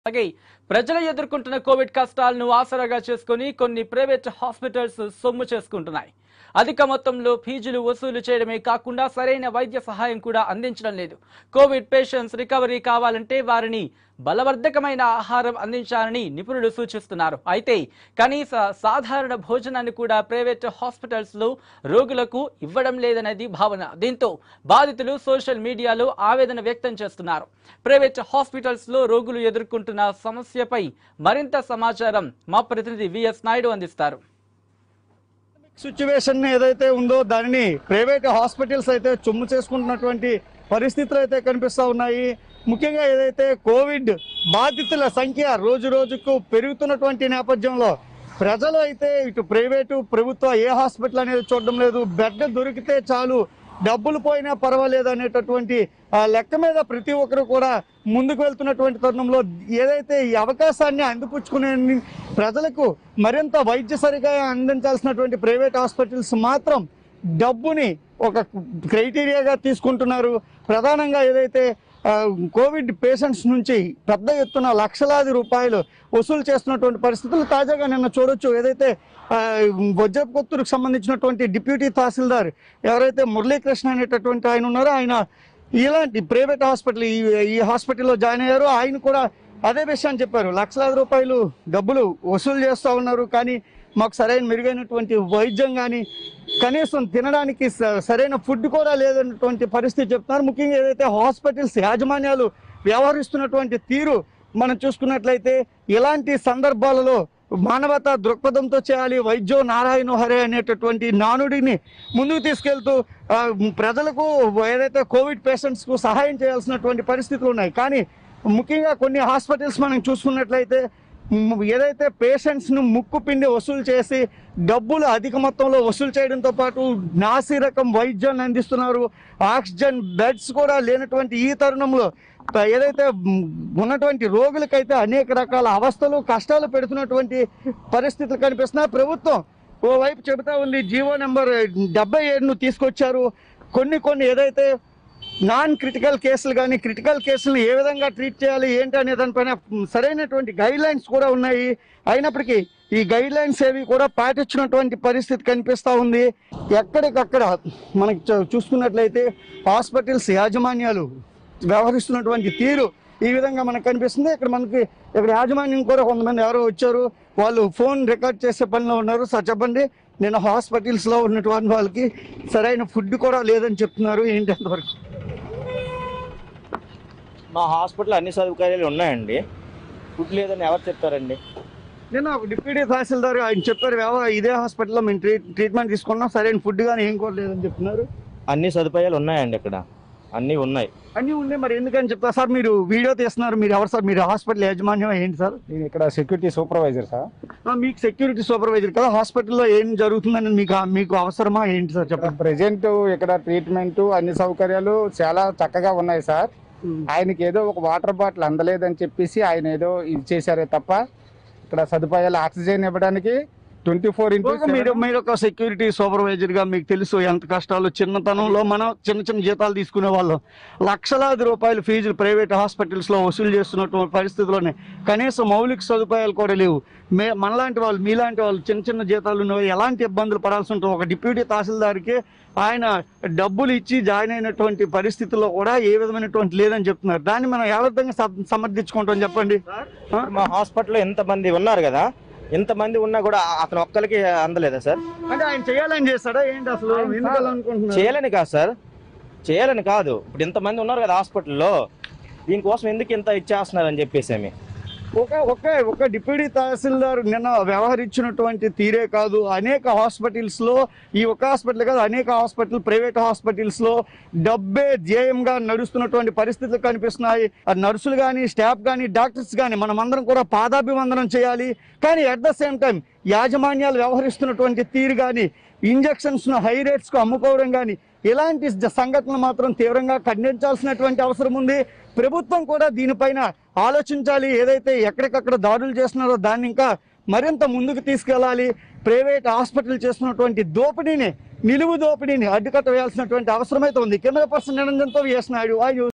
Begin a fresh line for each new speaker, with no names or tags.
అలాగే ప్రజలు ఎదుర్కొంటున్న కోవిడ్ కష్టాలను ఆసరాగా చేసుకుని కొన్ని ప్రైవేట్ హాస్పిటల్స్ సొమ్ము చేసుకుంటున్నాయి అధిక మొత్తంలో ఫీజులు వసూలు చేయడమే కాకుండా సరైన వైద్య సహాయం కూడా అందించడం లేదు కోవిడ్ పేషెంట్స్ రికవరీ కావాలంటే వారిని బలవర్ధకమైన ఆహారం అందించాలని నిపుణులు సూచిస్తున్నారు అయితే కనీస సాధారణ భోజనాన్ని కూడా ప్రైవేట్ హాస్పిటల్స్ లో రోగులకు ఇవ్వడం లేదనేది భావన దీంతో బాధితులు సోషల్ మీడియాలో ఆవేదన వ్యక్తం చేస్తున్నారు ప్రైవేట్ హాస్పిటల్స్ లో రోగులు ఎదుర్కొంటున్న సమస్యపై మరింత సమాచారం మా ప్రతినిధి విఎస్ నాయుడు అందిస్తారు
సిచ్యువేషన్ ఏదైతే ఉందో దానిని ప్రైవేట్ హాస్పిటల్స్ అయితే చొమ్ము చేసుకుంటున్నటువంటి పరిస్థితులు అయితే కనిపిస్తూ ఉన్నాయి ముఖ్యంగా ఏదైతే కోవిడ్ బాధితుల సంఖ్య రోజు రోజుకు పెరుగుతున్నటువంటి నేపథ్యంలో ప్రజలు అయితే ఇటు ప్రైవేటు ప్రభుత్వ ఏ హాస్పిటల్ అనేది చూడడం లేదు బెడ్ దొరికితే చాలు డబ్బులు పోయినా పర్వాలేదు అనేటటువంటి ఆ, లెక్క మీద ప్రతి ఒక్కరు కూడా ముందుకు వెళ్తున్నటువంటి తరుణంలో ఏదైతే ఈ అవకాశాన్ని అందిపుచ్చుకునే ప్రజలకు మరింత వైద్య సరిగా అందించాల్సినటువంటి ప్రైవేట్ హాస్పిటల్స్ మాత్రం డబ్బుని ఒక క్రైటీరియాగా తీసుకుంటున్నారు ప్రధానంగా ఏదైతే ఆ, కోవిడ్ పేషెంట్స్ నుంచి పెద్ద ఎత్తున లక్షలాది రూపాయలు వసూలు చేస్తున్నటువంటి పరిస్థితులు తాజాగా నిన్న చూడొచ్చు ఏదైతే ఆ, వజ్రపు కొత్తూరుకు సంబంధించినటువంటి డిప్యూటీ తహసీల్దార్ ఎవరైతే మురళీకృష్ణ అనేటటువంటి ఆయన ఉన్నారో ఆయన ఇలాంటి ప్రైవేట్ హాస్పిటల్ ఈ ఈ హాస్పిటల్లో జాయిన్ అయ్యారు ఆయన కూడా అదే విషయాన్ని చెప్పారు లక్షలాది రూపాయలు డబ్బులు వసూలు చేస్తూ ఉన్నారు కానీ మాకు సరైన మెరుగైనటువంటి వైద్యం కానీ కనీసం తినడానికి స- సరైన ఫుడ్ కూడా లేదన్నటువంటి పరిస్థితి చెప్తున్నారు ముఖ్యంగా ఏదైతే హాస్పిటల్స్ యాజమాన్యాలు వ్యవహరిస్తున్నటువంటి తీరు మనం చూసుకున్నట్లయితే ఇలాంటి సందర్భాలలో మానవతా దృక్పథంతో చేయాలి వైద్యో నారాయణ హరే అనేటటువంటి నానుడిని ముందుకు తీసుకెళ్తూ ఆ, ప్రజలకు ఏదైతే కోవిడ్ పేషెంట్స్కు సహాయం చేయాల్సినటువంటి పరిస్థితులు ఉన్నాయి కానీ ముఖ్యంగా కొన్ని హాస్పిటల్స్ మనం చూసుకున్నట్లయితే మ్, ఏదైతే పేషెంట్స్ను ముక్కు పిండి వసూలు చేసి డబ్బులు అధిక మొత్తంలో వసూలు చేయడంతో పాటు నాసి రకం వైద్యాన్ని అందిస్తున్నారు ఆక్సిజన్ బెడ్స్ కూడా లేనటువంటి ఈ తరుణంలో ప- ఏదైతే మ్, ఉన్నటువంటి రోగులకైతే అనేక రకాల అవస్థలు కష్టాలు పెడుతున్నటువంటి పరిస్థితులు కనిపిస్తున్నాయి ప్రభుత్వం ఓవైపు చెబుతా ఉంది జీవో నెంబర్ డెబ్బై ఏడును తీసుకొచ్చారు కొన్ని కొన్ని ఏదైతే నాన్ క్రిటికల్ కేసులు కానీ క్రిటికల్ కేసులను ఏ విధంగా ట్రీట్ చేయాలి ఏంటి అనే దానిపైన సరైనటువంటి గైడ్ లైన్స్ కూడా ఉన్నాయి అయినప్పటికీ ఈ గైడ్ లైన్స్ ఏవి కూడా పాటించినటువంటి పరిస్థితి కనిపిస్తూ ఉంది ఎక్కడికక్కడ మనకి చూ- చూసుకున్నట్లయితే హాస్పిటల్స్ యాజమాన్యాలు వ్యవహరిస్తున్నటువంటి తీరు ఈ విధంగా మనకు కనిపిస్తుంది ఇక్కడ మనకి ఇక్కడ యాజమాన్యం కూడా కొంతమంది ఎవరో వచ్చారు వాళ్ళు ఫోన్ రికార్డ్ చేసే పనిలో ఉన్నారు సార్ చెప్పండి నేను హాస్పిటల్స్లో ఉన్నటువంటి వాళ్ళకి సరైన ఫుడ్ కూడా లేదని చెప్తున్నారు ఏంటి అంతవరకు
మా హాస్పిటల్ అన్ని సౌకర్యాలు ఉన్నాయండి ఫుడ్ లేదని ఎవరు చెప్తారండి
నిన్న ఒక డిప్యూటీ తహసీల్దార్ ఆయన చెప్పారు "వ్యవ- ఇదే హాస్పిటల్లో మేము ట్రీట్ ట్రీట్మెంట్ తీసుకున్నాం సరైన ఫుడ్ కానీ ఏం కూడా లేదని చెప్తున్నారు
అన్ని సదుపాయాలు ఉన్నాయండి ఇక్కడ అన్నీ ఉన్నాయి
అన్నీ ఉండే మరి ఎందుకని చెప్తారు సార్ మీరు వీడియో తీస్తున్నారు మీరు ఎవరు సార్ మీరు హాస్పిటల్ యాజమాన్యం ఏంటి సార్
నేను ఇక్కడ సెక్యూరిటీ సూపర్వైజర్ సార్
ఆ, మీకు సెక్యూరిటీ సూపర్వైజర్ కదా హాస్పిటల్లో ఏం జరుగుతుందని మీకు మీకు అవసరమా ఏంటి సార్ చెప్పండి
ప్రజెంట్ ఇక్కడ ట్రీట్మెంట్ అన్ని సౌకర్యాలు చాలా చక్కగా ఉన్నాయి సార్ ఆయనకి ఏదో ఒక వాటర్ బాటిల్ అందలేదని చెప్పేసి ఆయన ఏదో ఇది చేశారే తప్ప ఇక్కడ సదుపాయాలు ఆక్సిజన్ ఇవ్వడానికి ట్వంటీ ఫోర్ ఇంటూ
ఒక మీరు మీరు ఒక సెక్యూరిటీ సూపర్వైజర్ గా మీకు తెలుసు ఎంత కష్టాలు చిన్నతనంలో మనం చిన్న చిన్న జీతాలు తీసుకునే వాళ్ళం లక్షలాది రూపాయలు ఫీజులు ప్రైవేట్ హాస్పిటల్స్ లో వసూలు చేస్తున్నటువంటి పరిస్థితుల్లోనే కనీసం మౌలిక సదుపాయాలు కూడా లేవు మే మనలాంటి వాళ్ళు మీలాంటి వాళ్ళు చిన్న చిన్న జీతాలు ఉన్న వాళ్ళు ఎలాంటి ఇబ్బందులు పడాల్సి ఉంటుంది ఒక డిప్యూటీ తహసీల్దార్కి ఆయన డబ్బులు ఇచ్చి జాయిన్ అయినటువంటి పరిస్థితుల్లో కూడా ఏ విధమైనటువంటి లేదని చెప్తున్నారు దాన్ని మనం ఏ విధంగా సమ- సమర్థించుకుంటాం చెప్పండి ఆ?
మా హాస్పిటల్లో ఎంతమంది ఉన్నారు కదా ఎంతమంది ఉన్నా కూడా అతను ఒక్కరికి అందలేదా సార్
అంటే ఆయన చేయాలని చేస్తాడా ఏంటి అసలు ఎందుకు అలా అనుకుంటున్నారు
చేయాలని కాదు సార్ చేయాలని కాదు ఇప్పుడు ఇంతమంది ఉన్నారు కదా హాస్పిటల్లో దీనికోసం ఎందుకు ఇంత ఇచ్చేస్తున్నారని చెప్పేసి ఆమె.
ఒక ఒక ఒక డిప్యూటీ తహసీల్దార్ నిన్న వ్యవహరించినటువంటి తీరే కాదు అనేక హాస్పిటల్స్ లో ఈ ఒక హాస్పిటల్ కాదు అనేక హాస్పిటల్ ప్రైవేట్ హాస్పిటల్స్ లో డబ్బే ధ్యేయంగా నడుస్తున్నటువంటి పరిస్థితులు కనిపిస్తున్నాయి ఆ నర్సులు కానీ స్టాఫ్ కానీ డాక్టర్స్ కానీ మనం అందరం కూడా పాదాభివందనం చేయాలి కానీ అట్ ద సేమ్ టైం యాజమాన్యాలు వ్యవహరిస్తున్నటువంటి తీరు కానీ ఇంజెక్షన్స్ ను హై రేట్స్ కు అమ్ముకోవడం కానీ ఇలాంటి జ- సంఘటనలు మాత్రం తీవ్రంగా ఖండించాల్సినటువంటి అవసరం ఉంది ప్రభుత్వం కూడా దీనిపైన ఆలోచించాలి ఏదైతే ఎక్కడికక్కడ దాడులు చేస్తున్నారో దాన్ని ఇంకా మరింత ముందుకు తీసుకెళ్ళాలి ప్రైవేట్ హాస్పిటల్ చేస్తున్నటువంటి దోపిడీని నిలువు దోపిడీని అడ్డుకట్ట వేయాల్సినటువంటి అవసరం అయితే ఉంది కెమెరా పర్సన్ నిరంజన్తో విఎస్ నాయుడు ఐ